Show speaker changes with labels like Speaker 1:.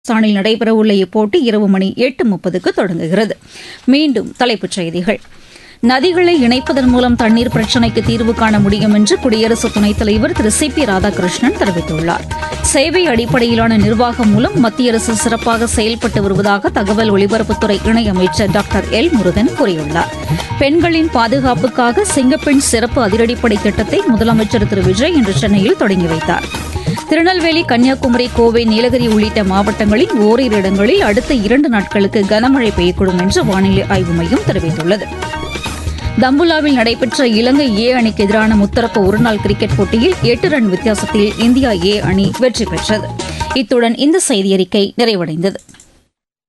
Speaker 1: சானில் நடைபெறவுள்ள இப்போட்டி இரவு மணி எட்டு முப்பதுக்கு தொடங்குகிறது மீண்டும் தலைப்புச் செய்திகள் நதிகளை இணைப்பதன் மூலம் தண்ணீர் பிரச்சினைக்கு தீர்வு காண முடியும் என்று குடியரசு துணைத் தலைவர் திரு சி பி ராதாகிருஷ்ணன் தெரிவித்துள்ளார் சேவை அடிப்படையிலான நிர்வாகம் மூலம் மத்திய அரசு சிறப்பாக செயல்பட்டு வருவதாக தகவல் ஒலிபரப்புத்துறை இணையமைச்சர் டாக்டர் எல் முருகன் கூறியுள்ளார் பெண்களின் பாதுகாப்புக்காக சிங்கப்பெண் சிறப்பு அதிரடிப்படை திட்டத்தை முதலமைச்சர் திரு விஜய் இன்று சென்னையில் தொடங்கி வைத்தார் திருநெல்வேலி கன்னியாகுமரி கோவை நீலகிரி உள்ளிட்ட மாவட்டங்களில் ஓரிரு இடங்களில் அடுத்த இரண்டு நாட்களுக்கு கனமழை பெய்யக்கூடும் என்று வானிலை ஆய்வு மையம் தெரிவித்துள்ளது தம்புலாவில் நடைபெற்ற இலங்கை ஏ அணிக்கு எதிரான முத்தரப்பு ஒருநாள் கிரிக்கெட் போட்டியில் எட்டு ரன் வித்தியாசத்தில் இந்தியா ஏ அணி வெற்றி பெற்றது இத்துடன் இந்த செய்தியறிக்கை நிறைவடைந்தது